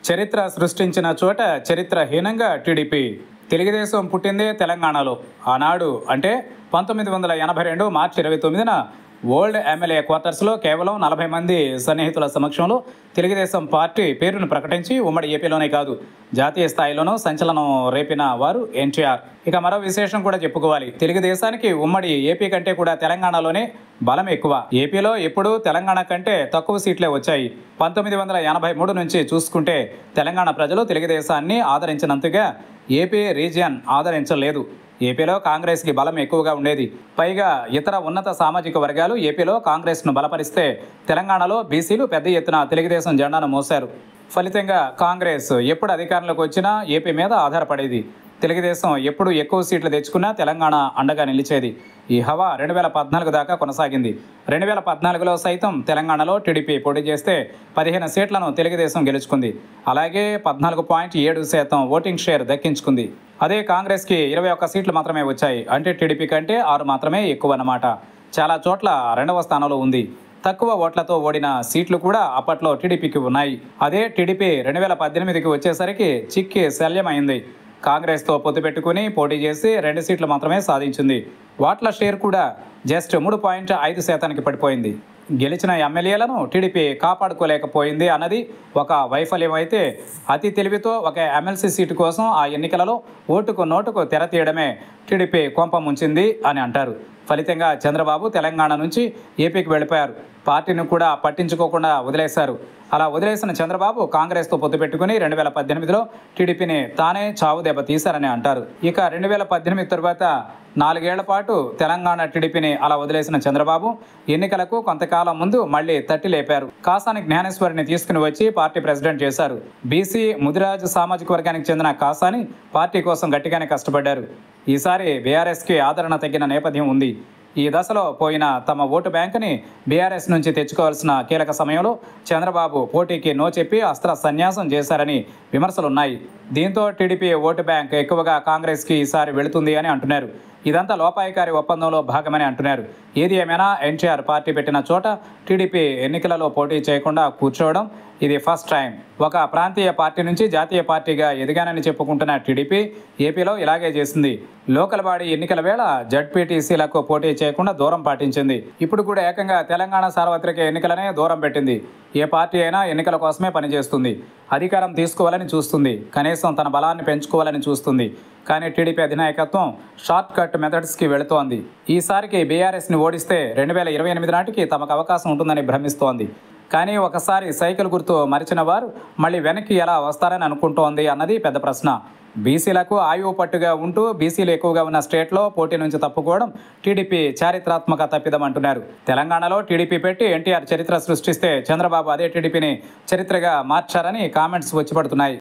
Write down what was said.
చరిత్ర సృష్టించిన చోట చరిత్రహీనంగా టీడీపీ తెలుగుదేశం పుట్టిందే తెలంగాణలో ఆనాడు అంటే పంతొమ్మిది వందల ఎనభై రెండు మార్చి ఇరవై తొమ్మిదిన ఓల్డ్ ఎమ్మెల్యే క్వార్టర్స్లో కేవలం నలభై మంది సన్నిహితుల సమక్షంలో తెలుగుదేశం పార్టీ పేరును ప్రకటించి ఉమ్మడి ఏపీలోనే కాదు జాతీయ స్థాయిలోనూ సంచలనం రేపిన వారు ఎన్టీఆర్ ఇక మరో విశేషం కూడా చెప్పుకోవాలి తెలుగుదేశానికి ఉమ్మడి ఏపీ కంటే కూడా తెలంగాణలోనే బలం ఎక్కువ ఏపీలో ఎప్పుడూ తెలంగాణ కంటే తక్కువ సీట్లే వచ్చాయి పంతొమ్మిది వందల ఎనభై మూడు నుంచి చూసుకుంటే తెలంగాణ ప్రజలు తెలుగుదేశాన్ని ఆదరించినంతగా ఏపీ రీజియన్ ఆదరించలేదు ఏపీలో కాంగ్రెస్కి బలం ఎక్కువగా ఉండేది పైగా ఇతర ఉన్నత సామాజిక వర్గాలు ఏపీలో కాంగ్రెస్ను బలపరిస్తే తెలంగాణలో బీసీలు పెద్ద ఎత్తున తెలుగుదేశం జెండాను మోశారు ఫలితంగా కాంగ్రెస్ ఎప్పుడు అధికారంలోకి వచ్చినా ఏపీ మీద ఆధారపడేది తెలుగుదేశం ఎప్పుడు ఎక్కువ సీట్లు తెచ్చుకున్నా తెలంగాణ అండగా నిలిచేది ఈ హవా రెండు వేల పద్నాలుగు దాకా కొనసాగింది రెండు వేల పద్నాలుగులో సైతం తెలంగాణలో టీడీపీ పోటీ చేస్తే పదిహేను సీట్లను తెలుగుదేశం గెలుచుకుంది అలాగే పద్నాలుగు పాయింట్ ఏడు శాతం ఓటింగ్ షేర్ దక్కించుకుంది అదే కాంగ్రెస్కి ఇరవై ఒక్క సీట్లు మాత్రమే వచ్చాయి అంటే టీడీపీ కంటే ఆరు మాత్రమే ఎక్కువ అన్నమాట చాలా చోట్ల రెండవ స్థానంలో ఉంది తక్కువ ఓట్లతో ఓడిన సీట్లు కూడా అప్పట్లో టీడీపీకి ఉన్నాయి అదే టీడీపీ రెండు వేల పద్దెనిమిదికి వచ్చేసరికి చిక్కి శల్యమైంది కాంగ్రెస్తో పొత్తు పెట్టుకుని పోటీ చేసి రెండు సీట్లు మాత్రమే సాధించింది ఓట్ల షేర్ కూడా జస్ట్ మూడు పాయింట్ ఐదు శాతానికి పడిపోయింది గెలిచిన ఎమ్మెల్యేలను టీడీపీ కాపాడుకోలేకపోయింది అన్నది ఒక వైఫల్యం అయితే అతి తెలివితో ఒక ఎమ్మెల్సీ సీటు కోసం ఆ ఎన్నికలలో ఓటుకు నోటుకు తెర తీయడమే టీడీపీ కొంప ముంచింది అని అంటారు ఫలితంగా చంద్రబాబు తెలంగాణ నుంచి ఏపీకి వెళ్ళిపోయారు పార్టీని కూడా పట్టించుకోకుండా వదిలేశారు అలా వదిలేసిన చంద్రబాబు కాంగ్రెస్తో పొత్తు పెట్టుకుని రెండు వేల పద్దెనిమిదిలో టీడీపీని తానే చావు దెబ్బ తీశారని అంటారు ఇక రెండు వేల పద్దెనిమిది తరువాత నాలుగేళ్ల పాటు తెలంగాణ టీడీపీని అలా వదిలేసిన చంద్రబాబు ఎన్నికలకు కొంతకాలం ముందు మళ్ళీ తట్టి లేపారు కాసాని జ్ఞానేశ్వరిని తీసుకుని వచ్చి పార్టీ ప్రెసిడెంట్ చేశారు బీసీ ముదిరాజు సామాజిక వర్గానికి చెందిన కాసాని పార్టీ కోసం గట్టిగానే కష్టపడ్డారు ఈసారి బీఆర్ఎస్కి ఆదరణ తగ్గిన నేపథ్యం ఉంది ఈ దశలో పోయిన తమ ఓటు బ్యాంకుని బీఆర్ఎస్ నుంచి తెచ్చుకోవాల్సిన కీలక సమయంలో చంద్రబాబు పోటీకి నో చెప్పి అస్త్ర సన్యాసం చేశారని విమర్శలున్నాయి దీంతో టీడీపీ ఓటు బ్యాంక్ ఎక్కువగా కాంగ్రెస్కి ఈసారి వెళుతుంది అని అంటున్నారు ఇదంతా లోపాయికారి ఒప్పందంలో భాగమని అంటున్నారు ఏది ఏమైనా ఎన్టీఆర్ పార్టీ పెట్టిన చోట టీడీపీ ఎన్నికలలో పోటీ చేయకుండా కూర్చోవడం ఇది ఫస్ట్ టైం ఒక ప్రాంతీయ పార్టీ నుంచి జాతీయ పార్టీగా ఎదిగానని చెప్పుకుంటున్న టీడీపీ ఏపీలో ఇలాగే చేసింది లోకల్ బాడీ ఎన్నికల వేళ జడ్పీటీసీలకు పోటీ చేయకుండా దూరం పాటించింది ఇప్పుడు కూడా ఏకంగా తెలంగాణ సార్వత్రిక ఎన్నికలనే దూరం పెట్టింది ఏ పార్టీ అయినా ఎన్నికల కోసమే పనిచేస్తుంది అధికారం తీసుకోవాలని చూస్తుంది కనీసం తన బలాన్ని పెంచుకోవాలని చూస్తుంది కానీ టీడీపీ అధినాయకత్వం షార్ట్ కట్ మెథడ్స్కి వెళుతోంది ఈసారికి బీఆర్ఎస్ని ఓడిస్తే రెండు వేల ఇరవై ఎనిమిది నాటికి తమకు అవకాశం ఉంటుందని భ్రమిస్తోంది కానీ ఒకసారి సైకిల్ గుర్తు మరిచిన వారు మళ్ళీ వెనక్కి ఎలా వస్తారని అనుకుంటోంది అన్నది పెద్ద ప్రశ్న బీసీలకు ఆయువు పట్టుగా ఉంటూ బీసీలు ఎక్కువగా ఉన్న స్టేట్లో పోటీ నుంచి తప్పుకోవడం టీడీపీ చారిత్రాత్మక తప్పిదం అంటున్నారు తెలంగాణలో టీడీపీ పెట్టి ఎన్టీఆర్ చరిత్ర సృష్టిస్తే చంద్రబాబు అదే టీడీపీని చరిత్రగా మార్చారని కామెంట్స్ వచ్చి పడుతున్నాయి